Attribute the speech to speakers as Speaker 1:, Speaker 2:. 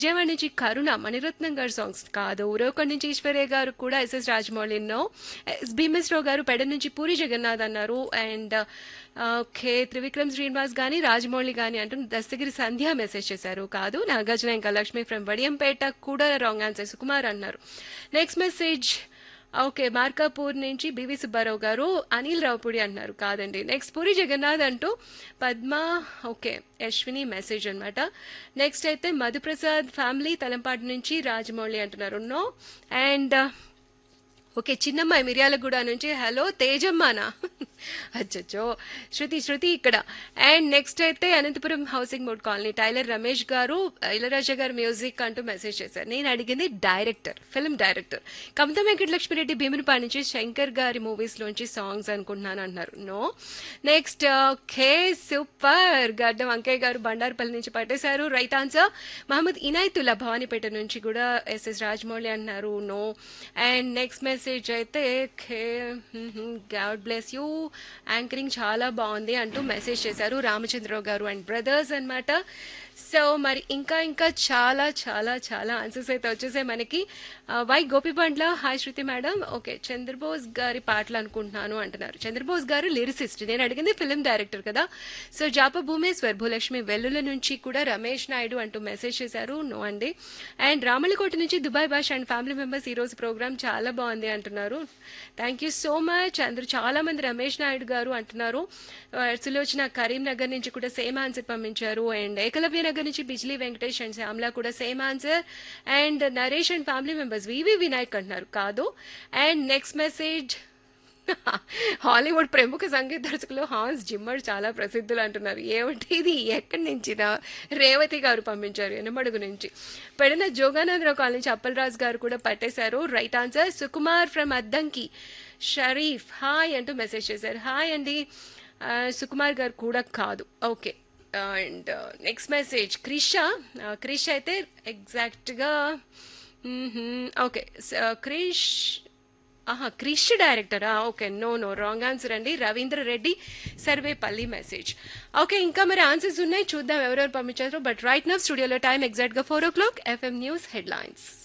Speaker 1: విజయవాడ నుంచి కరుణ మణిరత్నం గారి సాంగ్స్ కాదు ఉరవకొండ నుంచి ఈశ్వర్య గారు కూడా ఎస్ఎస్ రాజమౌళి ఎన్నో ఎస్ భీమేశ్వరరావు గారు పెడ నుంచి పూరి జగన్నాథ్ అన్నారు అండ్ ఓకే త్రివిక్రమ్ శ్రీనివాస్ కానీ రాజమౌళి కానీ అంటూ దస్తగిరి సంధ్య మెసేజ్ చేశారు కాదు నాగార్జున ఇంకా లక్ష్మి ఫ్రమ్ వడియంపేట కూడా రాంగ్ ఆన్సర్ సుకుమార్ అన్నారు నెక్స్ట్ మెసేజ్ ఓకే మార్కాపూర్ నుంచి బివి సుబ్బారావు గారు అనిల్ రావుపూడి అంటున్నారు కాదండి నెక్స్ట్ పూరి జగన్నాథ్ అంటూ పద్మ ఓకే యశ్విని మెసేజ్ అనమాట నెక్స్ట్ అయితే మధుప్రసాద్ ఫ్యామిలీ తలంపాటి నుంచి రాజమౌళి అంటున్నారు నో అండ్ ఓకే చిన్నమ్మాయి మిర్యాలగూడ నుంచి హలో తేజమ్మానా అచ్చచ్చో శృతి శృతి ఇక్కడ అండ్ నెక్స్ట్ అయితే Anantapuram housing board colony tailor Ramesh garu Ilaiyaraaja garu music అంటూ మెసేజ్ చేశారు నేను అడిగింది director film director Kavitha Venkatalakshmireddy Bhimunipati నుంచి శంకర్ గారి మూవీస్ లోంచి సాంగ్స్ అనుకుంటున్నాను అన్నారు నో నెక్స్ట్ ఓకే సూపర్ గడ్డ వంకయ్య గారు బండారుపల్లి నుంచి పట్టేశారు రైట్ ఆన్సర్ మహమ్మద్ ఇనాయతుల్లా భవానీపేట నుంచి కూడా ఎస్ఎస్ రాజమౌళి అన్నారు నో అండ్ నెక్స్ట్ మెసేజ్ అయితే గాడ్ బ్లెస్ యూ యాంకరింగ్ చాలా బాగుంది అంటూ మెసేజ్ చేశారు రామచంద్రరావు గారు అండ్ బ్రదర్స్ అన్నమాట సో మరి ఇంకా ఇంకా చాలా చాలా చాలా ఆన్సర్స్ అయితే వచ్చేసాయి మనకి ఆ, Y Gopibandla hi Shruti madam okay Chandrabose garu పాటలు అనుకుంటున్నాను అంటున్నారు చంద్రబోస్ గారు లిరిసిస్ట్ నేను అడిగింది ఫిల్మ్ డైరెక్టర్ కదా సో జాప భూమేశ్వర్ భూలక్ష్మి వెల్లుల నుంచి కూడా రమేష్ నాయుడు అంటూ మెసేజ్ చేశారు నో అండి అండ్ రామలకోట నుంచి దుబాయ్ భాష అండ్ ఫ్యామిలీ మెంబర్స్ ఈ రోజు ప్రోగ్రామ్ చాలా బాగుంది అంటున్నారు థ్యాంక్ యూ సో మచ్ అందరూ చాలా మంది రమేష్ నాయుడు గారు అంటున్నారు ఆ, సులోచన కరీంనగర్ నుంచి కూడా సేమ్ ఆన్సర్ పంపించారు అండ్ ఏకలవ్య నగర్ నుంచి బిజ్లీ వెంకటేష్ అండ్ శ్యామ్లా కూడా same answer and Naresh and family members V V Vinayak అంటున్నారు కాదు అండ్ నెక్స్ట్ మెసేజ్ హాలీవుడ్ ప్రముఖ సంగీత దర్శకులు హాన్స్ జిమ్మర్ చాలా ప్రసిద్ధులు అంటున్నారు ఏమిటి ఇది ఎక్కడి నుంచి నా రేవతి గారు పంపించారు ఎనమడుగు నుంచి పెడిన జోగానందరావు కాలనీ నుంచి అప్పలరాజు గారు కూడా పట్టేశారు right answer Sukumar from Addanki Sharif hi అంటూ మెసేజ్ చేశారు హాయ్ అండి ఆ, సుకుమార్ గారు కూడా కాదు okay and next message Krish Krish అయితే ఎగ్జాక్ట్గా ఓకే క్రిష్ ఆహా క్రిష్ డైరెక్టరా okay no no wrong answer అండి రవీంద్ర రెడ్డి సర్వేపల్లి మెసేజ్ ఓకే ఇంకా మరి ఆన్సర్స్ ఉన్నాయి చూద్దాం ఎవరెవరు పంపించారు బట్ రైట్ నవ్ స్టూడియోలో టైం ఎగ్జాక్ట్గా four o'clock FM news headlines